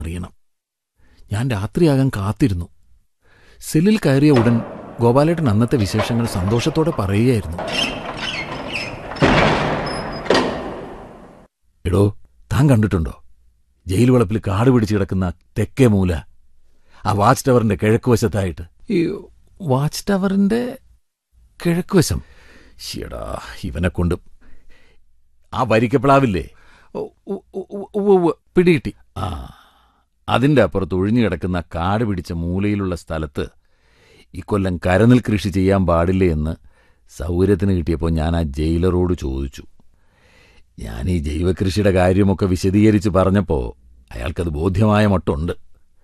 അറിയണം ഞാൻ രാത്രിയാകാൻ കാത്തിരുന്നു സെല്ലിൽ കയറിയ ഉടൻ ഗോപാലേട്ടൻ അന്നത്തെ വിശേഷങ്ങൾ സന്തോഷത്തോടെ പറയുകയായിരുന്നു എടോ താൻ കണ്ടിട്ടുണ്ടോ ജയിൽ വളപ്പിൽ കാട് പിടിച്ച് കിടക്കുന്ന തെക്കേ മൂല ആ വാച്ച് ടവറിന്റെ കിഴക്കുവശത്തായിട്ട് ഈ വാച്ച് ടവറിന്റെ കിഴക്കുവശം ഷീടാ ഇവനെ കൊണ്ട് ആ വരിക്കപ്ലാവില്ലേ ഉ- ഉ- ഉ- ഉ- ഉവ്വ് പിടികിട്ടി ആ അതിന്റെ അപ്പുറത്ത് ഒഴിഞ്ഞു കിടക്കുന്ന കാട് പിടിച്ച മൂലയിലുള്ള സ്ഥലത്ത് ഇക്കൊല്ലം കരനെൽ കൃഷി ചെയ്യാൻ പാടില്ലേ എന്ന് സൗകര്യത്തിന് കിട്ടിയപ്പോൾ ഞാൻ ആ ജയിലറോട് ചോദിച്ചു ഞാൻ ഈ ജൈവകൃഷിയുടെ കാര്യമൊക്കെ വിശദീകരിച്ച് പറഞ്ഞപ്പോൾ അയാൾക്കത് ബോധ്യമായ മട്ടുണ്ട്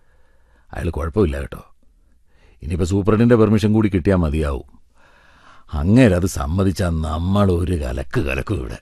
അയാൾ കുഴപ്പമില്ല കേട്ടോ ഇനിയിപ്പോൾ സൂപ്രണ്ടിൻ്റെ പെർമിഷൻ കൂടി കിട്ടിയാൽ മതിയാവും അങ്ങേരത് സമ്മതിച്ചാൽ നമ്മൾ ഒരു കലക്ക് കലക്കും ഇവിടെ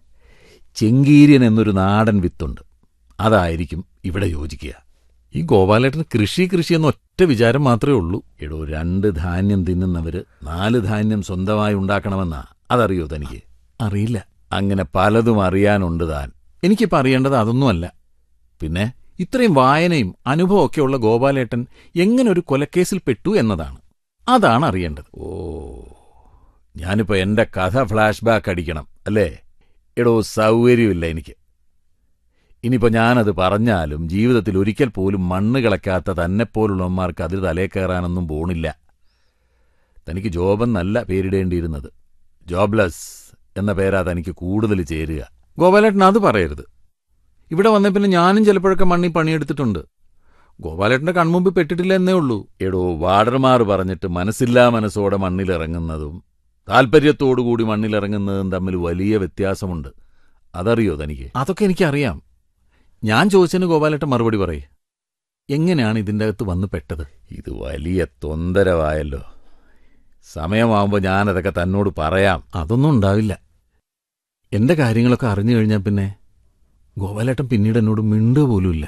ചെങ്കീര്യൻ എന്നൊരു നാടൻ വിത്തുണ്ട് അതായിരിക്കും ഇവിടെ യോജിക്കുക ഈ ഗോപാലേട്ടന് കൃഷി കൃഷി എന്ന ഒറ്റ വിചാരം മാത്രമേ ഉള്ളൂ എടോ രണ്ട് ധാന്യം തിന്നുന്നവര് നാല് ധാന്യം സ്വന്തമായി ഉണ്ടാക്കണമെന്നാ അതറിയോ തനിക്ക് അറിയില്ല അങ്ങനെ പലതും അറിയാനുണ്ട് താൻ എനിക്കിപ്പോൾ അറിയേണ്ടത് അതൊന്നുമല്ല പിന്നെ ഇത്രയും വായനയും അനുഭവമൊക്കെ ഉള്ള ഗോപാലേട്ടൻ എങ്ങനെ ഒരു കൊലക്കേസിൽ പെട്ടു എന്നതാണ് അതാണ് അറിയേണ്ടത് ഓ ഞാനിപ്പോ എന്റെ കഥ ഫ്ലാഷ് ബാക്ക് അടിക്കണം അല്ലേ എടോ സൗകര്യമില്ല എനിക്ക് ഇനിയിപ്പോ ഞാനത് പറഞ്ഞാലും ജീവിതത്തിൽ ഒരിക്കൽ പോലും മണ്ണ് കിളക്കാത്ത തന്നെപ്പോലുള്ളവന്മാർക്ക് അതിൽ തലേ കയറാനൊന്നും പോണില്ല തനിക്ക് ജോബെന്നല്ല പേരിടേണ്ടിയിരുന്നത് ജോബ്ലെസ് എന്ന പേരാ തനിക്ക് കൂടുതൽ ചേരുക ഗോപാലേട്ടൻ അത് പറയരുത് ഇവിടെ വന്ന പിന്നെ ഞാനും ചിലപ്പോഴൊക്കെ മണ്ണി പണിയെടുത്തിട്ടുണ്ട് ഗോപാലേട്ടന്റെ കൺമുമ്പിൽ പെട്ടിട്ടില്ല എന്നേ ഉള്ളൂ എടോ വാർഡർമാർ പറഞ്ഞിട്ട് മനസ്സില്ലാ മനസ്സോടെ മണ്ണിലിറങ്ങുന്നതും താല്പര്യത്തോടുകൂടി മണ്ണിലിറങ്ങുന്നതും തമ്മിൽ വലിയ വ്യത്യാസമുണ്ട് അതറിയോ തനിക്ക് അതൊക്കെ എനിക്കറിയാം ഞാൻ ചോദിച്ചതിന് ഗോപാലേട്ടൻ മറുപടി പറയേ എങ്ങനെയാണ് ഇതിൻ്റെ അകത്ത് വന്ന് പെട്ടത് ഇത് വലിയ തൊന്തരവായല്ലോ സമയമാവുമ്പോൾ ഞാനതൊക്കെ തന്നോട് പറയാം അതൊന്നും ഉണ്ടാവില്ല എന്റെ കാര്യങ്ങളൊക്കെ അറിഞ്ഞു കഴിഞ്ഞാൽ പിന്നെ ഗോപാലേട്ടൻ പിന്നീട് എന്നോട് മിണ്ടുക പോലുമില്ല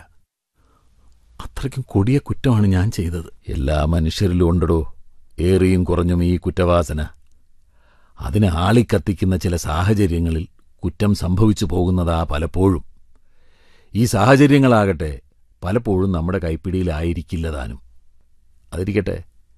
അത്രയ്ക്കും കൊടിയ കുറ്റമാണ് ഞാൻ ചെയ്തത് എല്ലാ മനുഷ്യരിലും ഉണ്ടടോ ഏറിയും കുറഞ്ഞും ഈ കുറ്റവാസന അതിനെ ആളിക്കത്തിക്കുന്ന ചില സാഹചര്യങ്ങളിൽ കുറ്റം സംഭവിച്ചു പോകുന്നതാ പലപ്പോഴും ഈ സാഹചര്യങ്ങളാകട്ടെ പലപ്പോഴും നമ്മുടെ കൈപ്പിടിയിലായിരിക്കില്ല താനും അതിരിക്കട്ടെ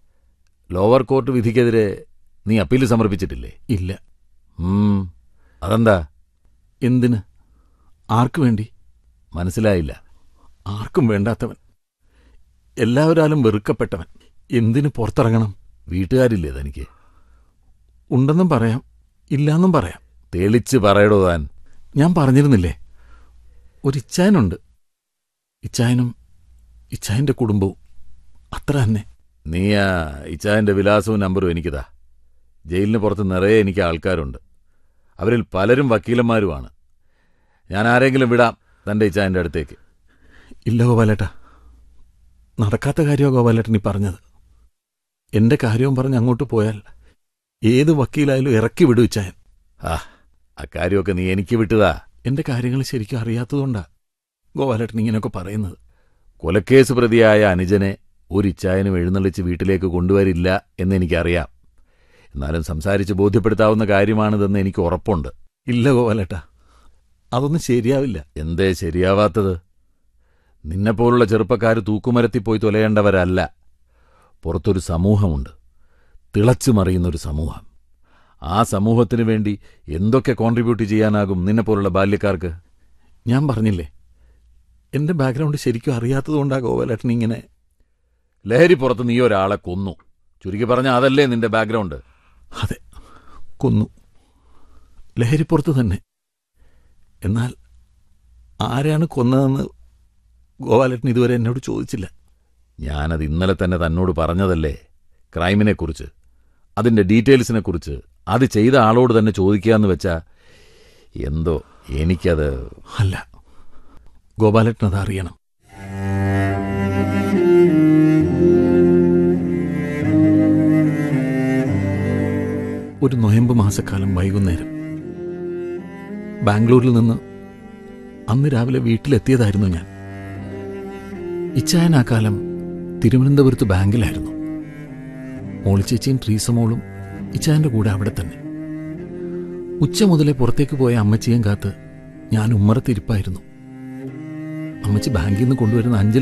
ലോവർ കോർട്ട് വിധിക്കെതിരെ നീ അപ്പീൽ സമർപ്പിച്ചിട്ടില്ലേ ഇല്ല ഉം, അതെന്താ എന്തിന് ആർക്കു വേണ്ടി മനസ്സിലായില്ല ആർക്കും വേണ്ടാത്തവൻ എല്ലാവരാലും വെറുക്കപ്പെട്ടവൻ എന്തിന് പുറത്തിറങ്ങണം വീട്ടുകാരില്ലേ തനിക്ക് ഉണ്ടെന്നും പറയാം ഇല്ലാന്നും പറയാം തെളിച്ച് പറയടോ താൻ ഞാൻ പറഞ്ഞിരുന്നില്ലേ ഒരു ഇച്ചായനുണ്ട് ഇച്ചായനും ഇച്ചായന്റെ കുടുംബവും അത്ര തന്നെ നീ ആ ഇച്ചായന്റെ വിലാസവും നമ്പറും എനിക്കിതാ ജയിലിന് പുറത്ത് നിറയെ എനിക്ക് ആൾക്കാരുണ്ട് അവരിൽ പലരും വക്കീലന്മാരുമാണ് ഞാൻ ആരെങ്കിലും വിടാം തന്റെ ഇച്ചായന്റെ അടുത്തേക്ക് ഇല്ല ഗോപാലേട്ടാ നടക്കാത്ത കാര്യമാണ് ഗോപാലേട്ടൻ ഈ പറഞ്ഞത് എന്റെ കാര്യവും പറഞ്ഞ് അങ്ങോട്ട് പോയാൽ ഏത് വക്കീലായാലും ഇറക്കി വിടും ഇച്ചായൻ ആ അക്കാര്യമൊക്കെ നീ എനിക്ക് വിട്ടതാ എന്റെ കാര്യങ്ങൾ ശരിക്കും അറിയാത്തതുകൊണ്ടാ ഗോപാലേട്ടൻ ഇങ്ങനെയൊക്കെ പറയുന്നത് കൊലക്കേസ് പ്രതിയായ അനുജനെ ഒരു ഇച്ചായനും എഴുന്നള്ളിച്ച് വീട്ടിലേക്ക് കൊണ്ടുവരില്ല എന്നെനിക്കറിയാം എന്നാലും സംസാരിച്ച് ബോധ്യപ്പെടുത്താവുന്ന കാര്യമാണിതെന്ന് എനിക്ക് ഉറപ്പുണ്ട് ഇല്ല ഗോപാലേട്ടാ അതൊന്നും ശരിയാവില്ല എന്തേ ശരിയാവാത്തത് നിന്നെപ്പോലുള്ള ചെറുപ്പക്കാർ തൂക്കുമരത്തിൽ പോയി തൊലയേണ്ടവരല്ല പുറത്തൊരു സമൂഹമുണ്ട് തിളച്ചു മറിയുന്നൊരു സമൂഹം ആ സമൂഹത്തിന് വേണ്ടി എന്തൊക്കെ കോൺട്രിബ്യൂട്ട് ചെയ്യാനാകും നിന്നെപ്പോലുള്ള ബാല്യക്കാർക്ക് ഞാൻ പറഞ്ഞില്ലേ എന്റെ ബാക്ക്ഗ്രൗണ്ട് ശരിക്കും അറിയാത്തതുകൊണ്ടാ ഗോപാലേട്ടൻ ഇങ്ങനെ ലഹരി പുറത്ത് നീ ഒരാളെ കൊന്നു ചുരുക്കി പറഞ്ഞ അതല്ലേ നിന്റെ ബാക്ക്ഗ്രൗണ്ട് അതെ കൊന്നു ലഹരിപ്പുറത്ത് തന്നെ എന്നാൽ ആരാണ് കൊന്നതെന്ന് ഗോപാലേട്ടൻ ഇതുവരെ എന്നോട് ചോദിച്ചില്ല ഞാനത് ഇന്നലെ തന്നെ തന്നോട് പറഞ്ഞതല്ലേ ക്രൈമിനെക്കുറിച്ച് അതിന്റെ ഡീറ്റെയിൽസിനെക്കുറിച്ച് അത് ചെയ്ത ആളോട് തന്നെ ചോദിക്കാന്ന് വെച്ചാ എന്തോ എനിക്കത് അല്ല ഗോപാലേട്ടൻ അത് അറിയണം ഒരു നൊയമ്പ് മാസക്കാലം വൈകുന്നേരം ബാംഗ്ലൂരിൽ നിന്ന് അന്ന് രാവിലെ വീട്ടിലെത്തിയതായിരുന്നു ഞാൻ ഇച്ചായൻ ആ കാലം തിരുവനന്തപുരത്ത് ബാങ്കിലായിരുന്നു മോളിച്ചേച്ചിയും ട്രീസമോളും ഇച്ചായന്റെ കൂടെ അവിടെ തന്നെ ഉച്ച മുതലേ പുറത്തേക്ക് പോയ അമ്മച്ചിയും കാത്ത് ഞാൻ ഉമ്മറത്തിരിപ്പായിരുന്നു അമ്മച്ചി ബാങ്കിൽ നിന്ന് കൊണ്ടുവരുന്ന അഞ്ച്